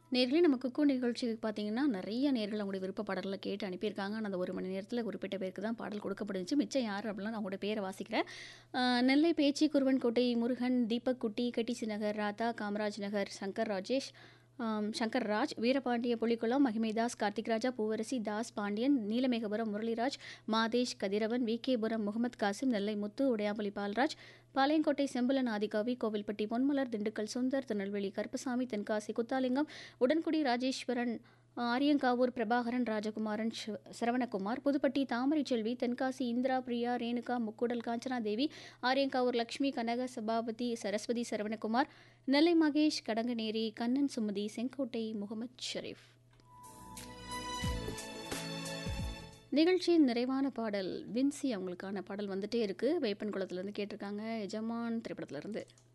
நேர்களே நம்ம குக்கு நிகழ்ச்சிக்கு பார்த்தீங்கன்னா நிறைய நேர்கள் அவங்களுடைய விருப்ப பாடல்களை கேட்டு அனுப்பியிருக்காங்க ஆனால் அந்த ஒரு மணி நேரத்தில் குறிப்பிட்ட பேருக்கு தான் பாடல் கொடுக்கப்படுச்சு மிச்சம் யார் அப்படிலாம் நான் அவங்களோட பேரை வாசிக்கிறேன் ஆஹ் நெல்லை பேச்சி குருவன்கோட்டை முருகன் தீபக் குட்டி கட்டிசி நகர் ராதா காமராஜ் நகர் சங்கர் ராஜேஷ் ஆம், சங்கர் ராஜ் வீரபாண்டிய புலிக்குளம் மகிமைதாஸ் கார்த்திக் ராஜா பூவரசி தாஸ் பாண்டியன் நீலமேகபுரம் முரளிராஜ் மாதேஷ் கதிரவன் விகேபுரம் முகமது காசிம் நெல்லை முத்து உடையாம்பலி பால்ராஜ் பாளையங்கோட்டை செம்புலன் ஆதிகாவி கோவில்பட்டி பொன்மலர் திண்டுக்கல் சுந்தர் திருநெல்வேலி கருப்பசாமி தென்காசி குத்தாலிங்கம் உடன்குடி ராஜேஸ்வரன் ஆரியங்காவூர் பிரபாகரன் ராஜகுமாரன் சிவ- சரவணகுமார் புதுப்பட்டி தாமரை செல்வி தென்காசி இந்திரா பிரியா ரேணுகா முக்குடல் காஞ்சனா தேவி ஆரியங்காவூர் லக்ஷ்மி கனக சபாபதி சரஸ்வதி சரவணகுமார் நெல்லை மகேஷ் கடங்கநேரி கண்ணன் சுமதி செங்கோட்டை முகமது ஷெரீப் நிகழ்ச்சியின் நிறைவான பாடல் வின்சி அவங்களுக்கான பாடல் வந்துட்டே இருக்கு வேப்பன் குளத்துலேருந்து கேட்டிருக்காங்க எஜமான் திரைப்படத்துலேருந்து